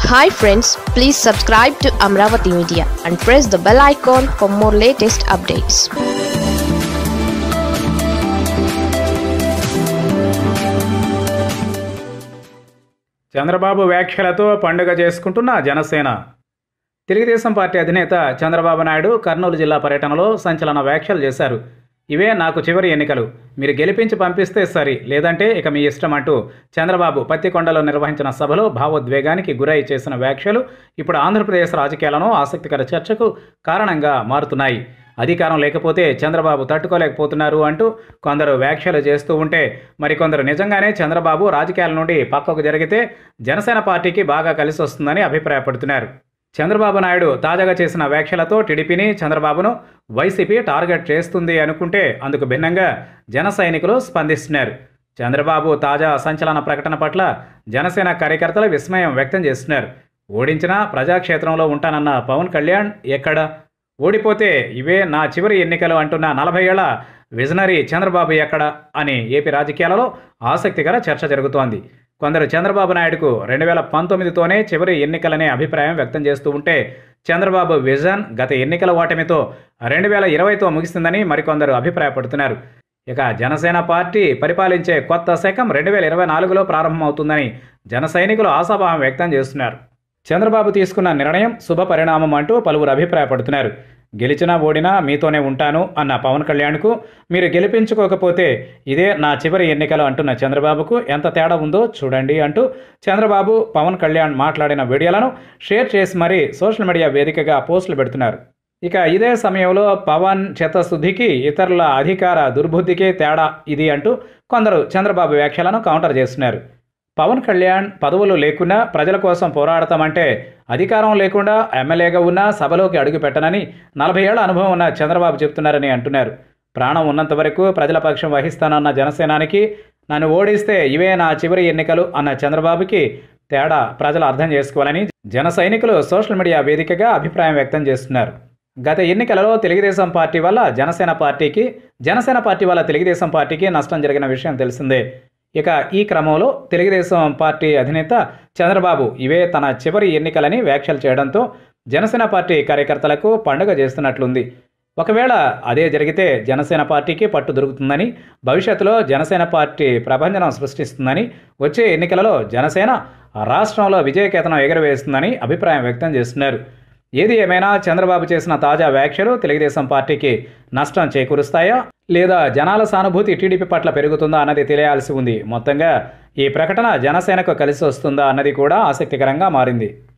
hi friends please subscribe to Amaravati media and press the bell icon for more latest updates Chandrababu వ్యాఖ్యలతో పండుగ చేసుకుంటున్న Janasena Telugu Desam party అధినేత చంద్రబాబు నాయుడు కర్నూలు జిల్లా పర్యటనలో సంచలన వ్యాఖ్యలు చేశారు ఇవే నాకు చివరి ఎన్నికలు మీరు గెలిపించి పంపిస్తే సరి లేదంటే ఇక మీ ఇష్టం అంటూ చంద్రబాబు పత్తికొండలో నిర్వహించిన సభలో భావోద్వేగానికి గురై చేసిన వ్యాఖ్యలు ఇప్పుడు ఆంధ్రప్రదేశ్ రాజకీయాలను ఆసక్తికర చర్చకు కారణంగా మారుతున్నాయి అధికారం లేకపోతే చంద్రబాబు తట్టుకోలేకపోతున్నారు అంటూ కొందరు వ్యాఖ్యలు చేస్తూ ఉంటే మరికొందరు నిజంగానే చంద్రబాబు రాజకీయాల నుండి పక్కకు జరిగితే జనసేన పార్టీకి బాగా కలిసి వస్తుందని అభిప్రాయపడుతున్నారు చంద్రబాబు నాయుడు తాజాగా చేసిన వ్యాఖ్యలతో టీడీపీని చంద్రబాబును వైసీపీ టార్గెట్ చేస్తుంది అనుకుంటే అందుకు భిన్నంగా జన సైనికులు స్పందిస్తున్నారు చంద్రబాబు తాజా సంచలన ప్రకటన పట్ల జనసేన కార్యకర్తలు విస్మయం వ్యక్తం చేస్తున్నారు ఓడించినా ప్రజాక్షేత్రంలో ఉంటానన్న పవన్ కళ్యాణ్ ఎక్కడ ఓడిపోతే ఇవే నా చివరి ఎన్నికలు అంటున్న నలభై ఏళ్ల విజనరీ చంద్రబాబు ఎక్కడ అని ఏపీ రాజకీయాలలో ఆసక్తికర చర్చ జరుగుతోంది కొందరు చంద్రబాబు నాయుడుకు రెండు వేల పంతొమ్మిదితోనే చివరి ఎన్నికలనే అభిప్రాయం వ్యక్తం చేస్తూ ఉంటే చంద్రబాబు విజన్ గత ఎన్నికల ఓటమితో రెండు వేల ఇరవైతో ముగిసిందని మరికొందరు అభిప్రాయపడుతున్నారు ఇక జనసేన పార్టీ పరిపాలించే కొత్త శకం రెండు వేల ఇరవై నాలుగులో ప్రారంభమవుతుందని జన సైనికులు ఆశాభావం వ్యక్తం చేస్తున్నారు చంద్రబాబు తీసుకున్న నిర్ణయం శుభ పరిణామం అంటూ పలువురు అభిప్రాయపడుతున్నారు గెలిచినా ఓడినా మీతోనే ఉంటాను అన్న పవన్ కళ్యాణ్కు మీరు గెలిపించుకోకపోతే ఇదే నా చివరి ఎన్నికలు అంటున్న చంద్రబాబుకు ఎంత తేడా ఉందో చూడండి అంటూ చంద్రబాబు పవన్ కళ్యాణ్ మాట్లాడిన వీడియోలను షేర్ చేసి మరీ సోషల్ మీడియా వేదికగా పోస్టులు పెడుతున్నారు ఇక ఇదే సమయంలో పవన్ చిత్తశుద్ధికి ఇతరుల అధికార దుర్బుద్ధికే తేడా ఇది అంటూ కొందరు చంద్రబాబు వ్యాఖ్యలను కౌంటర్ చేస్తున్నారు పవన్ కళ్యాణ్ పదవులు లేకున్నా ప్రజల కోసం పోరాడతామంటే అధికారం లేకుండా ఎమ్మెల్యేగా ఉన్నా సభలోకి అడుగు పెట్టనని నలభై ఏళ్ల అనుభవం ఉన్న చంద్రబాబు చెప్తున్నారని అంటున్నారు ప్రాణం ఉన్నంత వరకు ప్రజల పక్షం వహిస్తానన్న జనసేనానికి నన్ను ఓడిస్తే ఇవే నా చివరి ఎన్నికలు అన్న చంద్రబాబుకి తేడా ప్రజలు అర్థం చేసుకోవాలని జన సైనికులు సోషల్ మీడియా వేదికగా అభిప్రాయం వ్యక్తం చేస్తున్నారు గత ఎన్నికలలో తెలుగుదేశం పార్టీ వల్ల జనసేన పార్టీకి జనసేన పార్టీ వల్ల తెలుగుదేశం పార్టీకి నష్టం జరిగిన విషయం తెలిసిందే ఇక ఈ క్రమంలో తెలుగుదేశం పార్టీ అధినేత చంద్రబాబు ఇవే తన చివరి ఎన్నికలని వ్యాఖ్యలు చేయడంతో జనసేన పార్టీ కార్యకర్తలకు పండుగ చేస్తున్నట్లుంది ఒకవేళ అదే జరిగితే జనసేన పార్టీకి పట్టు దొరుకుతుందని భవిష్యత్తులో జనసేన పార్టీ ప్రభంజనం సృష్టిస్తుందని వచ్చే ఎన్నికలలో జనసేన రాష్ట్రంలో విజయకేతనం ఎగురవేస్తుందని అభిప్రాయం వ్యక్తం చేస్తున్నారు ఏది ఏమైనా చంద్రబాబు చేసిన తాజా వ్యాఖ్యలు తెలుగుదేశం పార్టీకి నష్టం చేకూరుస్తాయా లేదా జనాల సానుభూతి టీడీపీ పట్ల పెరుగుతుందా అన్నది తెలియాల్సి ఉంది మొత్తంగా ఈ ప్రకటన జనసేనకు కలిసి వస్తుందా అన్నది కూడా ఆసక్తికరంగా మారింది